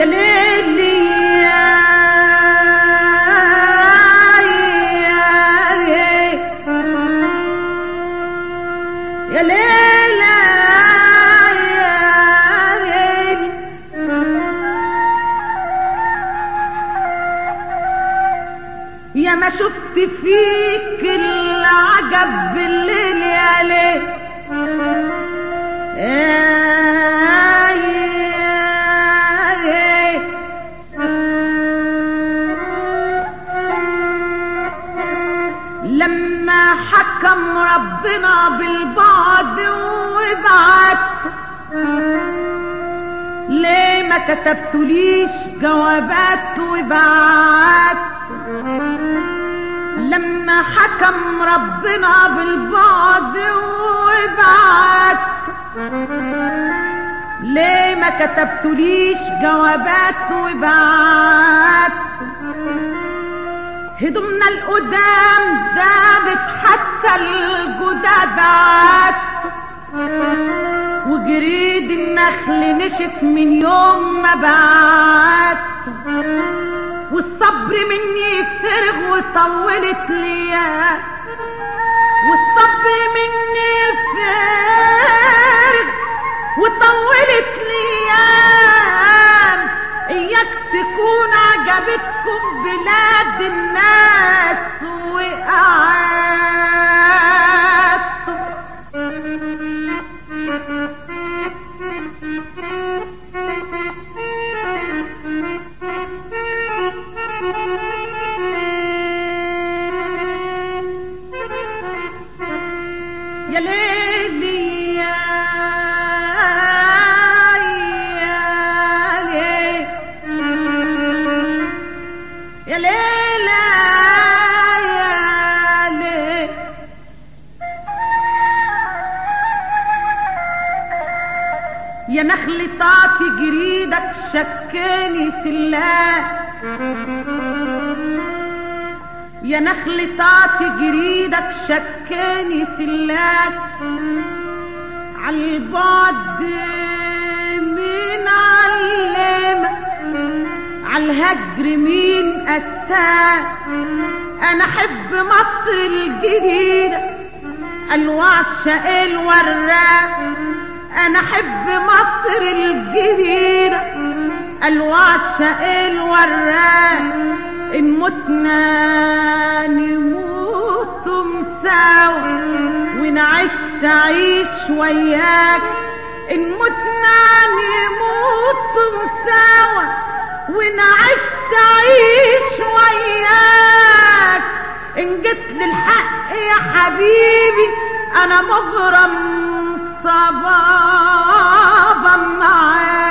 يا ليلي يا يا ليلى يا ليلي يا ما شفت فيك العجب بالليل يا ليل يا ليل لما حكم ربنا بالبعد وبعت ليه ما كتبتليش جوابات وبعت لما حكم ربنا بالبعد وبعت ليه ما كتبتليش جوابات وبعت هدومنا القدام دابت حتى الجدادات وجريد النخل نشف من يوم ما بعت والصبر مني فرغ وطولت ليا والصبر مني فرغ وطولت ليام اياك تكون عجبتكم بلاد الناس وقعدتم يا ليلي يا يا ليل يا ليلى يا ليل يا نخل طاطي جريدك شكاني سلاح يا نخل طاطي جريدك شكاني سلاك عالبعد مين علمك عالهجر مين أتاك أنا أحب مصر الجديدة الوعشق الوراق أنا أحب مصر الجديدة الوعشق الوراق إن متنا نموت مساوي وإن عشت عيش وياك إن متنا نموت مساوي وإن عشت عيش وياك إن جيت للحق يا حبيبي أنا مغرم صبابا معاك